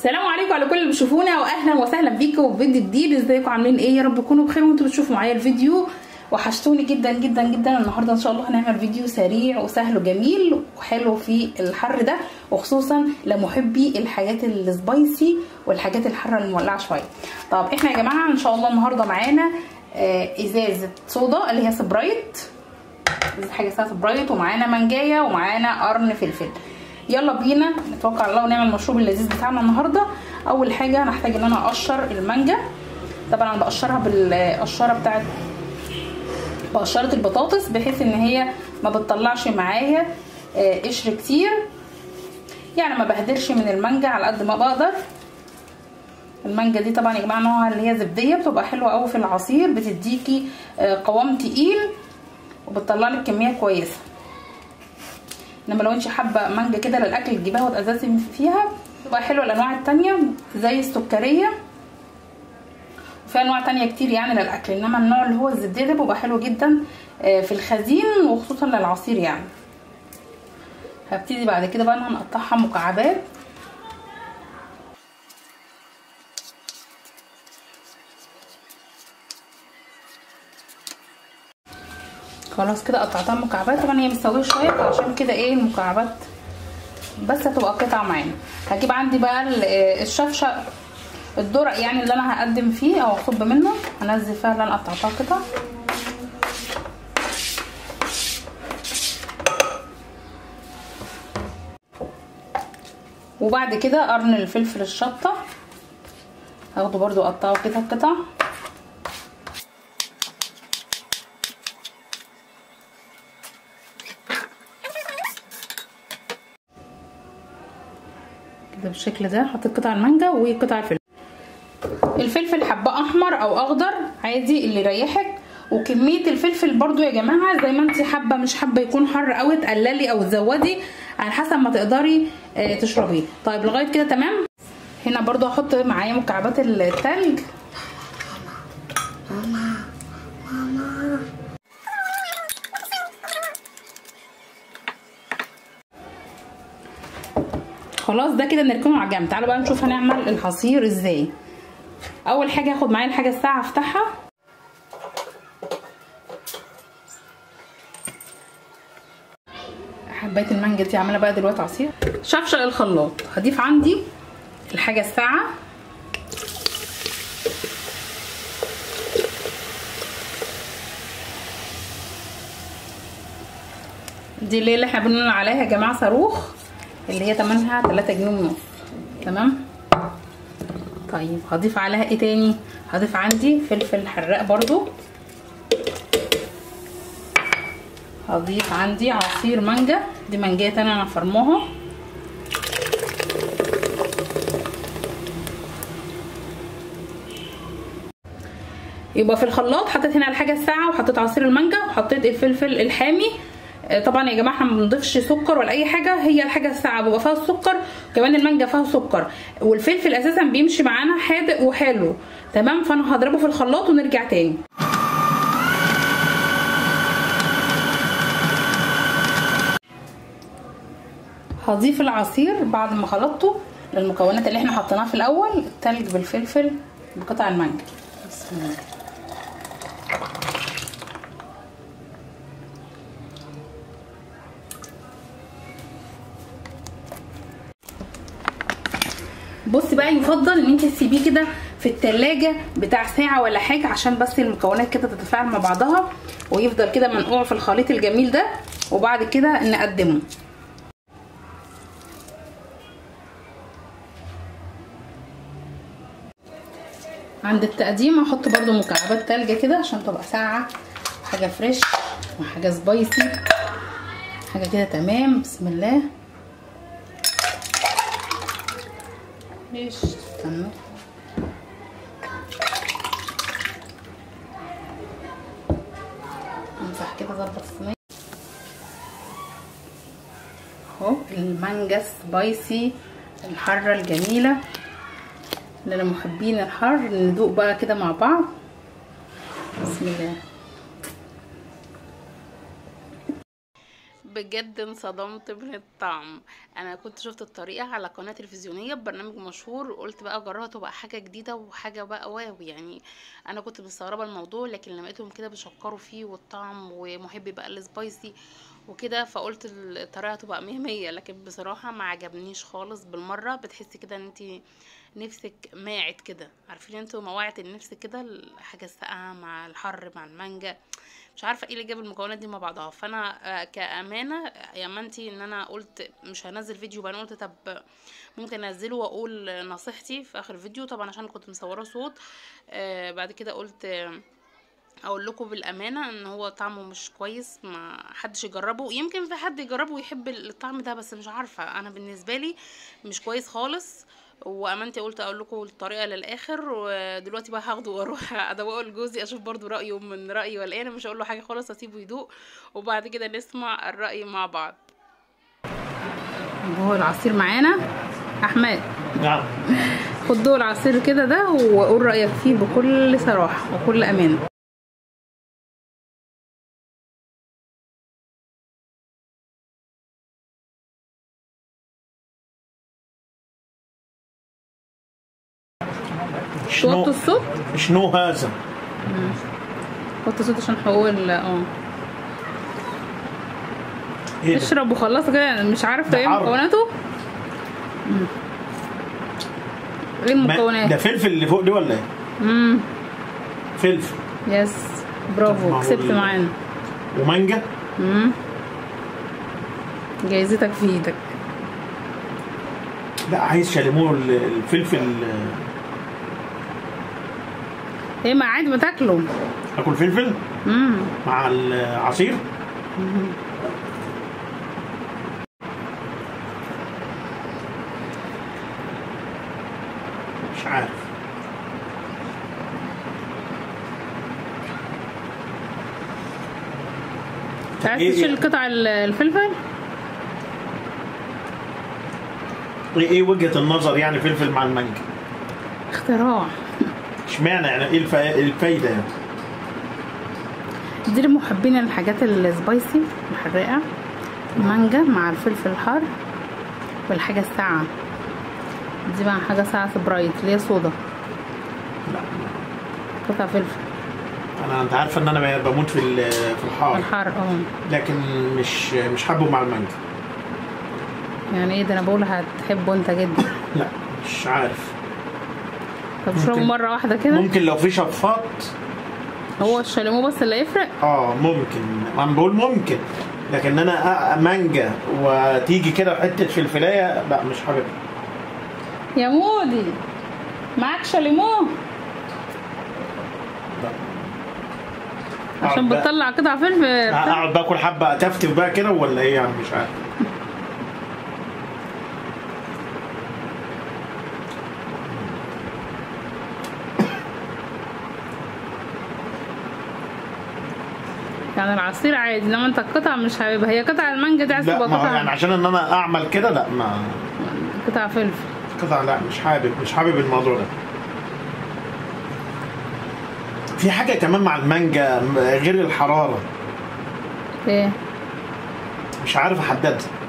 السلام عليكم على كل اللي بيشوفونا واهلا وسهلا بيكم في فيديو جديد ازيكم عاملين ايه يا رب تكونوا بخير وانتوا بتشوفوا معايا الفيديو وحشتوني جدا جدا جدا النهارده ان شاء الله هنعمل فيديو سريع وسهل وجميل وحلو في الحر ده وخصوصا لمحبي الحاجات السبايسي والحاجات الحاره المولعه شويه طب احنا يا جماعه ان شاء الله النهارده معانا ازازه صودا اللي هي سبرايت حاجه اسمها سبرايت ومعانا منجايه ومعانا قرن فلفل يلا بينا نتوكل على الله ونعمل المشروب اللذيذ بتاعنا النهارده اول حاجه هنحتاج ان انا اقشر المانجا طبعا انا بقشرها بالقشره بتاعت بقشره البطاطس بحيث ان هي ما بتطلعش معايا قشر كتير يعني ما بهدرش من المانجا على قد ما بقدر المانجا دي طبعا يا جماعه نوعها اللي هي زبديه بتبقى حلوه قوي في العصير بتديكي قوام تقيل وبتطلع لك كميه كويسه انما لو انت حابه مانجا كده للاكل تجيبها وتقزازي فيها تبقى حلوه الانواع التانية زي السكريه وفي انواع تانية كتير يعني للاكل انما النوع اللي هو الزبديه ده بيبقى حلو جدا في الخزين وخصوصا للعصير يعني هبتدي بعد كده بقى هنقطعها مكعبات خلاص كده قطعتها مكعبات طبعا هي مستويه شويه عشان كده ايه المكعبات بس هتبقى قطع معانا هجيب عندي بقى الشفشه الدرق يعني اللي انا هقدم فيه او اصب منه هنزل فيها اللي انا قطعتها قطع وبعد كده قرن الفلفل الشطه هاخده برضو اقطعه كده قطع كده بالشكل ده حطيت قطع المانجا وقطع الفلفل الفلفل حبه احمر او اخضر عادي اللي يريحك وكميه الفلفل برضو يا جماعه زي ما انت حابه مش حابه يكون حر قوي تقللي او تزودي على حسب ما تقدري تشربيه طيب لغايه كده تمام هنا برضو هحط معايا مكعبات التلج خلاص ده كده نركنه على جنب تعالوا بقى نشوف هنعمل العصير ازاي اول حاجه هاخد معايا الحاجه الساعه افتحها حبايه المانجا دي عامله بقى دلوقتي عصير شفشق الخلاط هضيف عندي الحاجه الساعه دي اللي احنا بنقول عليها يا جماعه صاروخ اللي هي تمنها 3 جنيه ونص تمام طيب هضيف عليها ايه تاني هضيف عندي فلفل حراق برضو هضيف عندي عصير مانجا دي مانجايه تانية انا فرموها يبقى في الخلاط حطيت هنا الحاجه الساعه وحطيت عصير المانجا وحطيت الفلفل الحامي طبعا يا جماعه احنا ما بنضيفش سكر ولا اي حاجه هي الحاجه الساعه بيبقى فيها السكر كمان المانجا فيها سكر والفلفل اساسا بيمشي معانا حادق وحلو تمام فانا هضربه في الخلاط ونرجع تاني هضيف العصير بعد ما خلطته للمكونات اللي احنا حطيناها في الاول التلج بالفلفل بقطع المانجا بسم الله بصي بقى يفضل ان انت تسيبيه كده في التلاجة بتاع ساعة ولا حاجة عشان بس المكونات كده تتفاعل مع بعضها ويفضل كده منقوع في الخليط الجميل ده وبعد كده نقدمه عند التقديم هحط برده مكعبات تلجة كده عشان تبقى ساقعة حاجة فريش وحاجة سبايسي حاجة كده تمام بسم الله ماشي استنى امسح كده اظبط الصينيه اهو المانجا سبايسي الحاره الجميله اللي محبين الحر ندوق بقى كده مع بعض بسم الله بجد انصدمت من الطعم انا كنت شفت الطريقه على قناه تلفزيونيه ببرنامج مشهور وقلت بقى اجربها تبقى حاجه جديده وحاجه بقى واو يعني انا كنت مستغربه الموضوع لكن لما لقيتهم كده بيشكروا فيه والطعم ومحبي بقى السبايسي وكده فقلت الطريقه تبقى مية مية لكن بصراحه ما عجبنيش خالص بالمره بتحسي كده ان انت نفسك ماعت كده عارفين انتوا مواعت النفس كده الحاجه الساقعه مع الحر مع المانجا مش عارفه ايه اللي جاب المكونات دي مع بعضها فانا آه، كامانه يا امانتي ان انا قلت مش هنزل فيديو بقى انا قلت طب ممكن انزله واقول نصيحتي في اخر الفيديو طبعا عشان كنت مصوره صوت آه، بعد كده قلت آه، اقول لكم بالامانه ان هو طعمه مش كويس ما حدش يجربه يمكن في حد يجربه ويحب الطعم ده بس مش عارفه انا بالنسبه لي مش كويس خالص وامانتي قلت اقول لكم الطريقه للاخر ودلوقتي بقى هاخده واروح ادوقه لجوزي اشوف برضو رايه من رايي ولا ايه انا مش هقول له حاجه خالص اسيبه يدوق وبعد كده نسمع الراي مع بعض هو العصير معانا احمد نعم خد دول العصير كده ده وقول رايك فيه بكل صراحه وكل امانه توطي الصوت شنو هذا؟ وطي الصوت عشان هقول اه ايه ده؟ اشرب وخلص كده مش عارف ده ايه حر. مكوناته مم. ايه ما- ده المكونات فلفل اللي فوق دي ولا ايه؟ امم فلفل يس ما برافو هو كسبت ال- معانا ومانجا امم جايزتك في ايدك لا عايز شاليمو ال- الفلفل ايه ما عادي ما تاكله اكل فلفل امم مع العصير مش عارف انت عايز إيه- تشيل قطع ال- الفلفل ايه إيه وجهة النظر يعني فلفل مع المانجا اختراع اشمعنى يعني ايه الف- الفايدة يعني دي لمحبين الحاجات السبايسي الحراقه مانجا مع الفلفل الحار والحاجه الساقعه دي بقى حاجه ساقعه سبرايت اللي هي صودا لا قطع فلفل انا انت عارفه ان انا بموت في ال- في الحار الحار اه لكن مش مش حابه مع المانجا يعني ايه ده انا بقول هتحبه انت جدا لا مش عارف طب اشربه ممكن. مره واحده كده ممكن لو في شفاط هو الشاليمو بس اللي يفرق اه ممكن انا بقول ممكن لكن انا أ- مانجا وتيجي كده حته فلفلايه لا مش حاببها يا مودي معاك شاليمو لا. عشان أقعد بقى- بتطلع قطع فلفل اقعد باكل حبه اتفتف بقى كده ولا ايه يعني مش عارف يعني العصير عادي انما انت القطع مش حاببها هي قطع المانجا دي عايز لا تبقى ما هو يعني قطع عشان ان انا اعمل كده لا ما قطع فلفل قطع لا مش حابب مش حابب الموضوع ده في حاجه كمان مع المانجا م- غير الحراره ايه مش عارف احددها